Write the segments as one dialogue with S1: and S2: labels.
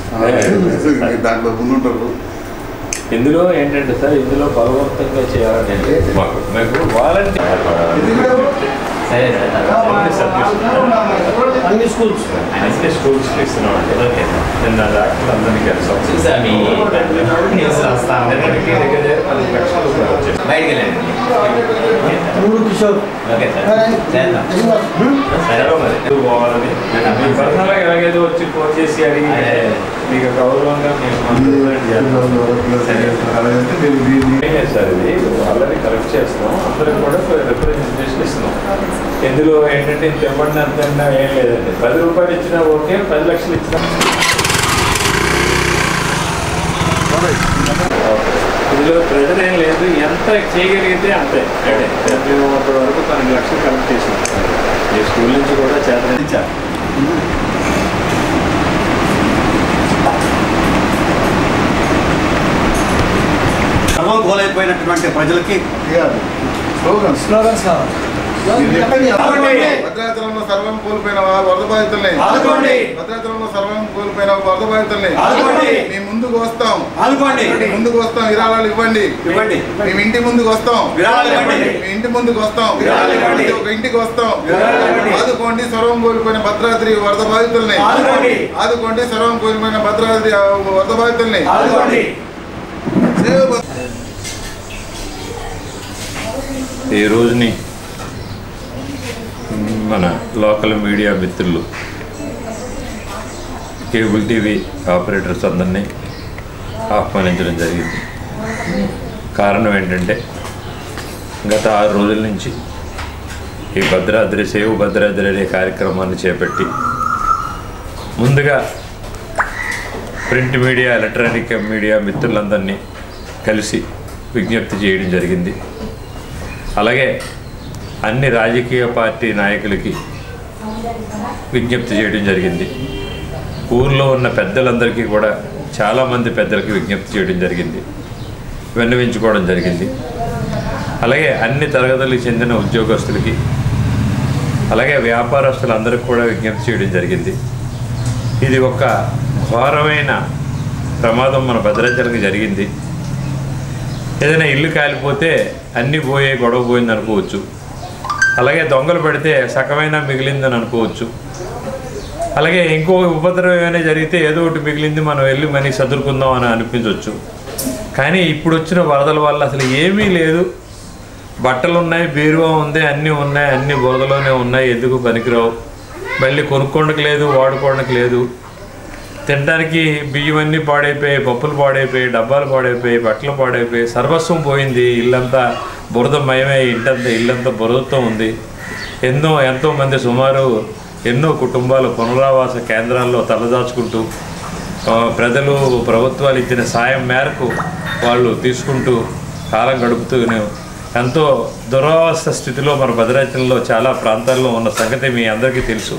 S1: దాంట్లో ముందుంటారు
S2: ఇందులో ఏంటంటే సార్ ఇందులో బలవంతంగా చేయాలని అంటే మాకు మాకు వాలంటీర్
S3: సరే సార్
S4: అన్ని స్కూల్స్
S2: అన్ని స్కూల్స్కి ఇస్తున్నాం అండి
S3: ఓకే సార్
S2: నిన్న డాక్టర్లు అందరినీ కలిసాం
S3: చూసా మీ న్యూస్ రాస్తా
S2: నిన్నటికి దగ్గర దగ్గర పది లక్షల రూపాయలు వచ్చాయి
S3: బయటికి వెళ్ళండి
S4: మూడు కిషోర్
S3: ఓకే సార్ చేద్దాం సరే
S2: సరే మరి ఎందుకు పోవాలని మీ పర్సనల్గా ఎలాగేదో వచ్చి ఫోన్ చేసి అడిగి
S3: అదే.
S2: మీకు గౌరవంగా మేము మందులు చేయాలి. ఏం లేదు సార్ ఇది ఆల్రెడీ కలెక్ట్ చేస్తున్నాం అందరికి కూడా రిప్రజెంటేషన్ ఇస్తున్నాం ఇందులో ఏంటంటే ఇంత ఇవ్వండి అంత ఇవ్వండి ఏం లేదండి పది రూపాయలు ఇచ్చినా ఓకే పది లక్షలు ఇచ్చినా ఇందులో ప్రెజర్ ఏం లేదు ఎంత చేయగలిగితే అంతే అదే మేము అప్పటి వరకు పన్నెండు లక్షలు కలెక్ట్ చేసాం ఈ స్కూల్ నుంచి కూడా చేత
S5: సర్వం కోలైపోయినటువంటి ప్రజలకి
S1: స్లోగన్స్
S4: స్లోగన్స్ కావాలి
S1: భద్రాచలంలో సర్వం కోల్పోయిన వరద బాధితుల్ని
S5: ఆదుకోండి.
S1: భద్రాచలంలో సర్వం కోల్పోయిన వరద బాధితుల్ని
S5: ఆదుకోండి.
S1: మేము ముందుకు వస్తాం
S5: ఆదుకోండి
S1: ముందుకు వస్తాం విరాళాలు ఇవ్వండి
S5: ఇవ్వండి
S1: మేము ఇంటి ముందుకు వస్తాం
S5: విరాళాలు ఇవ్వండి.
S1: మేము ఇంటి ముందుకు వస్తాం
S5: విరాళాలు ఇవ్వండి.
S1: ప్రతి ఒక్క ఇంటికి వస్తాం
S5: విరాళాలు ఇవ్వండి.
S1: ఆదుకోండి సర్వం కోల్పోయిన భద్రాద్రి వరద బాధితుల్ని
S5: ఆదుకోండి.
S1: ఆదుకోండి సర్వం కోల్పోయిన భద్రాద్రి ఆ, వరద బాధితుల్ని
S5: ఆదుకోండి
S1: సేవ్ భద్ర-
S2: ఈ రోజుని మన లోకల్ మీడియా మిత్రులు కేబుల్ టీవీ ఆపరేటర్స్ అందరినీ ఆహ్వానించడం జరిగింది కారణం ఏంటంటే గత ఆరు రోజుల నుంచి ఈ భద్రాద్రి సేవు భద్రాద్రి అనే కార్యక్రమాన్ని చేపట్టి ముందుగా ప్రింట్ మీడియా ఎలక్ట్రానిక్ మీడియా మిత్రులందరినీ కలిసి విజ్ఞప్తి చేయడం జరిగింది అలాగే అన్ని రాజకీయ పార్టీ నాయకులకి విజ్ఞప్తి చేయడం జరిగింది ఊర్లో ఉన్న పెద్దలందరికీ కూడా చాలామంది పెద్దలకి విజ్ఞప్తి చేయడం జరిగింది విన్నవించుకోవడం జరిగింది అలాగే అన్ని తరగతులకు చెందిన ఉద్యోగస్తులకి అలాగే వ్యాపారస్తులందరికీ కూడా విజ్ఞప్తి చేయడం జరిగింది ఇది ఒక ఘోరమైన ప్రమాదం మన భద్రాచలంకి జరిగింది ఏదైనా ఇల్లు కాలిపోతే అన్నీ పోయే గొడవ పోయింది అనుకోవచ్చు అలాగే దొంగలు పెడితే సగమైన మిగిలిందని అనుకోవచ్చు అలాగే ఇంకో ఉపద్రవం ఏమైనా జరిగితే ఏదో ఒకటి మిగిలింది మనం వెళ్ళి మనీ సదురుకుందాం అని అనిపించవచ్చు కానీ ఇప్పుడు వచ్చిన వరదల వల్ల అసలు ఏమీ లేదు బట్టలు ఉన్నాయి బీరువా ఉంది అన్నీ ఉన్నాయి అన్నీ బురదలోనే ఉన్నాయి ఎందుకు పనికిరావు మళ్ళీ కొనుక్కోవడానికి లేదు వాడుకోవడానికి లేదు తినడానికి బియ్యం అన్నీ పాడైపోయాయి పప్పులు పాడైపోయాయి డబ్బాలు పాడైపోయాయి బట్టలు పాడైపోయాయి సర్వస్వం పోయింది ఇల్లంతా బురదమయమై ఇంటంతా ఇల్లంతా బురదతో ఉంది ఎన్నో ఎంతో మంది సుమారు ఎన్నో కుటుంబాలు పునరావాస కేంద్రాల్లో తలదాచుకుంటూ ఆ, ప్రజలు ప్రభుత్వాలు ఇచ్చిన సాయం మేరకు వాళ్ళు తీసుకుంటూ కాలం గడుపుతూనే ఎంతో దురవస్థ స్థితిలో మన భద్రాచలంలో చాలా ప్రాంతాల్లో ఉన్న సంగతి మీ అందరికీ తెలుసు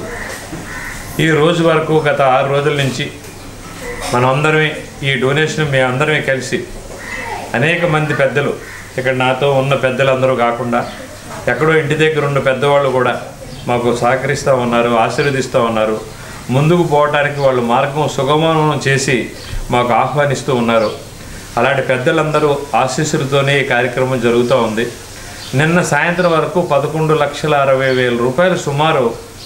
S2: ఈ రోజు వరకు గత ఆరు రోజుల నుంచి మనమందరమే ఈ డొనేషన్ మీ అందరమే కలిసి అనేక మంది పెద్దలు ఇక్కడ నాతో ఉన్న పెద్దలందరూ కాకుండా ఎక్కడో ఇంటి దగ్గర ఉన్న పెద్దవాళ్ళు కూడా మాకు సహకరిస్తూ ఉన్నారు ఆశీర్వదిస్తూ ఉన్నారు ముందుకు పోవటానికి వాళ్ళు మార్గం సుగమనం చేసి మాకు ఆహ్వానిస్తూ ఉన్నారు అలాంటి పెద్దలందరూ ఆశీస్సులతోనే ఈ కార్యక్రమం జరుగుతూ ఉంది నిన్న సాయంత్రం వరకు పదకొండు లక్షల అరవై వేల రూపాయలు సుమారు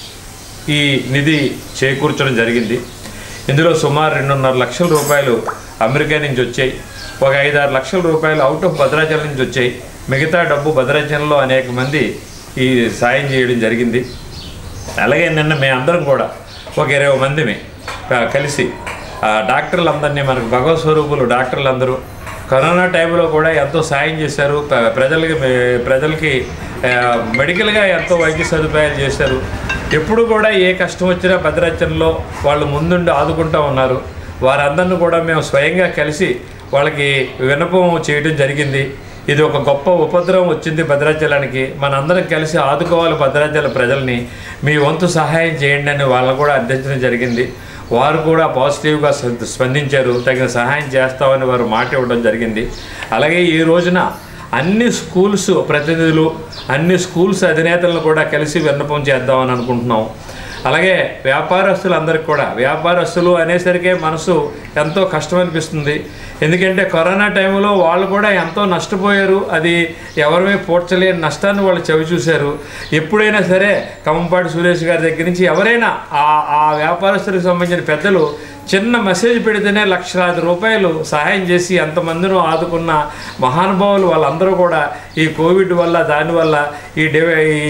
S2: ఈ నిధి చేకూర్చడం జరిగింది ఇందులో సుమారు రెండున్నర లక్షల రూపాయలు అమెరికా నుంచి వచ్చాయి ఒక ఐదారు లక్షల రూపాయలు అవుట్ ఆఫ్ భద్రాచలం నుంచి వచ్చాయి మిగతా డబ్బు భద్రాచలంలో అనేక మంది ఈ సాయం చేయడం జరిగింది అలాగే నిన్న మేమందరం కూడా ఒక ఇరవై మందిని ఆ, కలిసి ఆ, డాక్టర్లందరినీ మనకు భగవత్ స్వరూపులు డాక్టర్లందరూ కరోనా టైంలో కూడా ఎంతో సాయం చేశారు ప్ర- ప్రజలకి ప్రజలకి ఆ, మెడికల్గా ఎంతో వైద్య సదుపాయాలు చేశారు ఎప్పుడు కూడా ఏ కష్టం వచ్చినా భద్రాచలంలో వాళ్ళు ముందుండి ఆదుకుంటూ ఉన్నారు వారందరిని కూడా మేము స్వయంగా కలిసి వాళ్ళకి విన్నపం చేయడం జరిగింది ఇది ఒక గొప్ప ఉపద్రవం వచ్చింది భద్రాచలానికి మనందరం కలిసి ఆదుకోవాలి భద్రాచల ప్రజల్ని మీ వంతు సహాయం చేయండి అని వాళ్ళని కూడా అర్థించడం జరిగింది వారు కూడా పాజిటివ్గా స్ప- స్పందించారు తగిన సహాయం చేస్తామని వారు మాట ఇవ్వడం జరిగింది అలాగే ఈ రోజున అన్ని స్కూల్స్ ప్రతినిధులు అన్ని స్కూల్స్ అధినేతలను కూడా కలిసి విన్నపం చేద్దామని అనుకుంటున్నాం అలాగే వ్యాపారస్తులందరికీ కూడా వ్యాపారస్తులు అనేసరికే మనసు ఎంతో కష్టం అనిపిస్తుంది ఎందుకంటే కరోనా టైంలో వాళ్ళు కూడా ఎంతో నష్టపోయారు అది ఎవరిమే పోడ్చలేని నష్టాన్ని వాళ్ళు చవి చూశారు ఎప్పుడైనా సరే కమ్మంపాటి సురేష్ గారి దగ్గర నుంచి ఎవరైనా ఆ ఆ వ్యాపారస్తులకు సంబంధించిన పెద్దలు చిన్న మెసేజ్ పెడితేనే లక్షలాది రూపాయలు సహాయం చేసి ఎంతమందినో ఆదుకున్న మహానుభావులు వాళ్ళందరూ కూడా ఈ కోవిడ్ వల్ల దానివల్ల ఈ డివై ఈ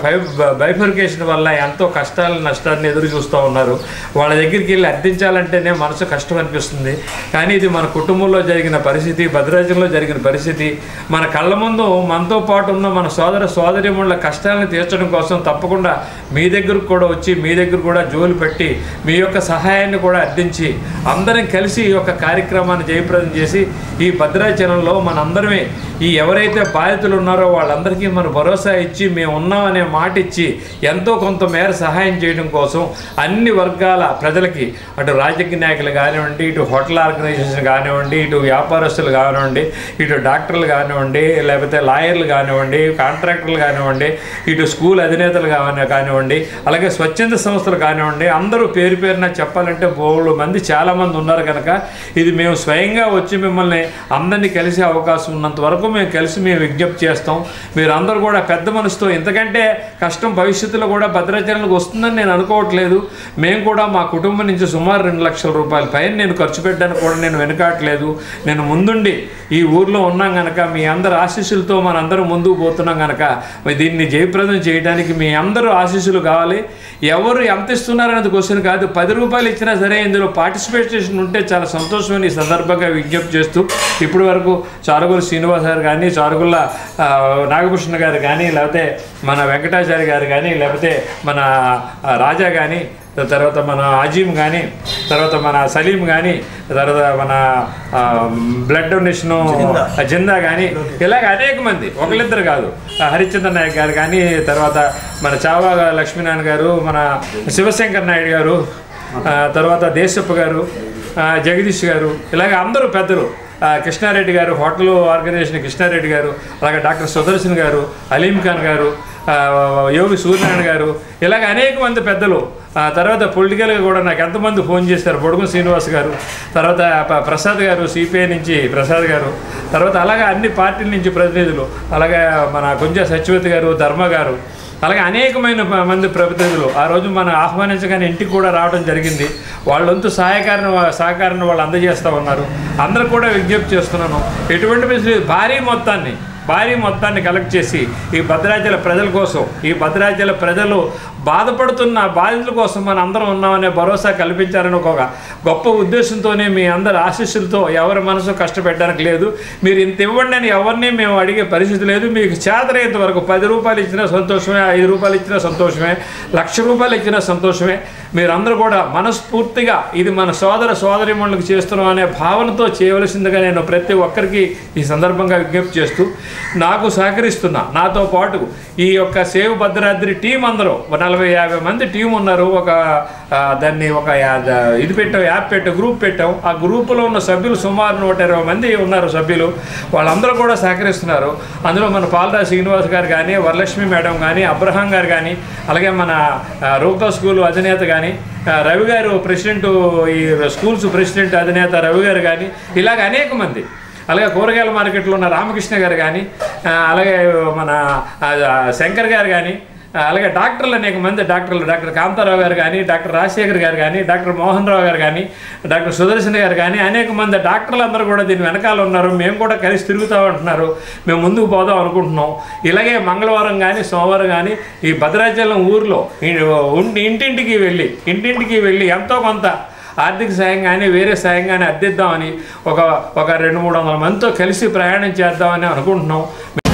S2: బైఫర్కేషన్ వల్ల ఎంతో కష్టాలు నష్టాన్ని ఎదురు చూస్తూ ఉన్నారు వాళ్ళ దగ్గరికి వెళ్ళి అర్థించాలంటేనే మనసు కష్టం అనిపిస్తుంది కానీ ఇది మన కుటుంబంలో జరిగిన పరిస్థితి భద్రాచలంలో జరిగిన పరిస్థితి మన కళ్ళ ముందు మనతో పాటు ఉన్న మన సోదర సోదరిముళ్ళ కష్టాలను తీర్చడం కోసం తప్పకుండా మీ దగ్గరకు కూడా వచ్చి మీ దగ్గర కూడా జోలు పెట్టి మీ యొక్క సహాయాన్ని కూడా అర్థించి అందరం కలిసి ఈ యొక్క కార్యక్రమాన్ని జయప్రదం చేసి ఈ భద్రాచలంలో మనందరమే ఈ ఎవరైతే బాధితులు ఉన్నారో వాళ్ళందరికీ మన భరోసా ఇచ్చి మేము ఉన్నామనే మాట ఇచ్చి ఎంతో కొంత మేర సహాయం చేయడం కోసం అన్ని వర్గాల ప్రజలకి అటు రాజకీయ నాయకులు కానివ్వండి ఇటు హోటల్ ఆర్గనైజేషన్ కానివ్వండి ఇటు వ్యాపారస్తులు కానివ్వండి ఇటు డాక్టర్లు కానివ్వండి లేకపోతే లాయర్లు కానివ్వండి కాంట్రాక్టర్లు కానివ్వండి ఇటు స్కూల్ అధినేతలు కాని కానివ్వండి అలాగే స్వచ్ఛంద సంస్థలు కానివ్వండి అందరూ పేరు పేరున చెప్పాలంటే బోళ్ళు మంది చాలామంది ఉన్నారు కనుక ఇది మేము స్వయంగా వచ్చి మిమ్మల్ని అందరినీ కలిసే అవకాశం ఉన్నంత వరకు మేము కలిసి మేము విజ్ఞప్తి చేస్తాం మీరు అందరూ కూడా పెద్ద మనసుతో ఇంతకంటే కష్టం భవిష్యత్తులో కూడా భద్రాచలంకి వస్తుందని నేను అనుకోవట్లేదు మేము కూడా మా కుటుంబం నుంచి సుమారు రెండు లక్షల రూపాయల పైన నేను ఖర్చు పెట్టడానికి కూడా నేను వెనుకాట్లేదు నేను ముందుండి ఈ ఊర్లో ఉన్నాం కనుక మీ అందరి ఆశీస్సులతో మనందరం ముందుకు పోతున్నాం కనుక మరి దీన్ని జయప్రదం చేయడానికి మీ అందరూ ఆశీస్సులు కావాలి ఎవరు ఎంత ఇస్తున్నారనేది క్వశ్చన్ కాదు పది రూపాయలు ఇచ్చినా సరే ఇందులో పార్టిసిపేషన్ ఉంటే చాలా సంతోషమని ఈ సందర్భంగా విజ్ఞప్తి చేస్తూ ఇప్పటి వరకు చారుగుల శ్రీనివాస్ గారు కానీ చారుగుల ఆ, నాగభూషణ గారు కానీ లేకపోతే మన వెంకటాచారి గారు కానీ లేకపోతే మన ఆ, రాజా కానీ తర్వాత మన అజీమ్ కానీ తర్వాత మన సలీం కానీ తర్వాత మన ఆ, బ్లడ్ డొనేషన్ జిందా కానీ ఇలాగ అనేక మంది ఒకళ్ళిద్దరు కాదు ఆ, హరిశ్చంద్ర నాయక్ గారు కానీ తర్వాత మన చావా లక్ష్మీనారాయణ గారు మన శివశంకర్ నాయుడు గారు ఆ, తర్వాత దేశప్ప గారు ఆ, జగదీష్ గారు ఇలాగ అందరూ పెద్దలు ఆ, కృష్ణారెడ్డి గారు హోటల్ ఆర్గనైజేషన్ కృష్ణారెడ్డి గారు అలాగే డాక్టర్ సుదర్శన్ గారు అలీం ఖాన్ గారు ఆ, యోగి సూర్యనారాయణ గారు ఇలాగ అనేక మంది పెద్దలు ఆ తర్వాత పొలిటికల్గా కూడా నాకు ఎంతమంది ఫోన్ చేశారు పొడుగు శ్రీనివాస్ గారు తర్వాత ప- ప్రసాద్ గారు సిపిఐ నుంచి ప్రసాద్ గారు తర్వాత అలాగే అన్ని పార్టీల నుంచి ప్రతినిధులు అలాగే మన కొంజ సత్యవతి గారు ధర్మ గారు అలాగే అనేకమైన ప- మంది ప్రతినిధులు ఆ రోజు మనం ఆహ్వానించగానే ఇంటికి కూడా రావడం జరిగింది వాళ్ళంతు సహాయకారణ సహకారాన్ని వాళ్ళు అందజేస్తూ ఉన్నారు అందరూ కూడా విజ్ఞప్తి చేస్తున్నాను ఎటువంటి పరిస్థితి భారీ మొత్తాన్ని భారీ మొత్తాన్ని కలెక్ట్ చేసి ఈ భద్రాచల ప్రజల కోసం ఈ భద్రాచల ప్రజలు బాధపడుతున్న బాధితుల కోసం మన అందరం ఉన్నామనే భరోసా కల్పించాలని ఒక గొప్ప ఉద్దేశంతోనే మీ అందరి ఆశీస్సులతో ఎవరి మనసు కష్టపెట్టడానికి లేదు మీరు ఇంత ఇవ్వండి అని ఎవరిని మేము అడిగే పరిస్థితి లేదు మీకు చేతనైనంత వరకు పది రూపాయలు ఇచ్చినా సంతోషమే ఐదు రూపాయలు ఇచ్చినా సంతోషమే లక్ష రూపాయలు ఇచ్చినా సంతోషమే మీరందరూ కూడా మనస్ఫూర్తిగా ఇది మన సోదర సోదరిమణులకు చేస్తున్నాం అనే భావనతో చేయవలసిందిగా నేను ప్రతి ఒక్కరికి ఈ సందర్భంగా విజ్ఞప్తి చేస్తూ నాకు సహకరిస్తున్నా నాతో పాటు ఈ యొక్క సేవ్ భద్రాద్రి టీం అందరూ ఒక నలభై యాభై మంది టీం ఉన్నారు ఒక ఆ, దాన్ని ఒక యా- ద- ఇది పెట్టాం యాప్ పెట్టాం గ్రూప్ పెట్టాం ఆ గ్రూపులో ఉన్న సభ్యులు సుమారు నూట ఇరవై మంది ఉన్నారు సభ్యులు వాళ్ళందరూ కూడా సహకరిస్తున్నారు అందులో మన పాలరా శ్రీనివాస్ గారు కానీ వరలక్ష్మి మేడం కానీ అబ్రహాం గారు కానీ అలాగే మన ఆ, రూపా స్కూల్ అధినేత కానీ ఆ, రవి గారు ప్రెసిడెంట్ ఈ స్కూల్స్ ప్రెసిడెంట్ అధినేత రవి గారు కానీ ఇలాగ అనేక మంది అలాగే కూరగాయల మార్కెట్లో ఉన్న రామకృష్ణ గారు కానీ ఆ, అలాగే మన ఆ, శంకర్ గారు కానీ ఆ, అలాగే డాక్టర్లు అనేక మంది డాక్టర్లు డాక్టర్ కాంతారావు గారు కానీ డాక్టర్ రాజశేఖర్ గారు కానీ డాక్టర్ మోహన్ రావు గారు కానీ డాక్టర్ సుదర్శన్ గారు కానీ అనేక మంది డాక్టర్లు అందరూ కూడా దీని వెనకాల ఉన్నారు మేము కూడా కలిసి తిరుగుతూ ఉంటున్నారు మేము ముందుకు పోదాం అనుకుంటున్నాం ఇలాగే మంగళవారం కానీ సోమవారం కానీ ఈ భద్రాచలం ఊర్లో ఈ- ఉం- ఇంటింటికి వెళ్ళి ఇంటింటికి వెళ్ళి ఎంతో కొంత ఆర్థిక సాయం కానీ వేరే సాయం కానీ అద్దిద్దామని ఒక ఒక రెండు మూడు వందల మందితో కలిసి ప్రయాణం చేద్దామని అనుకుంటున్నాం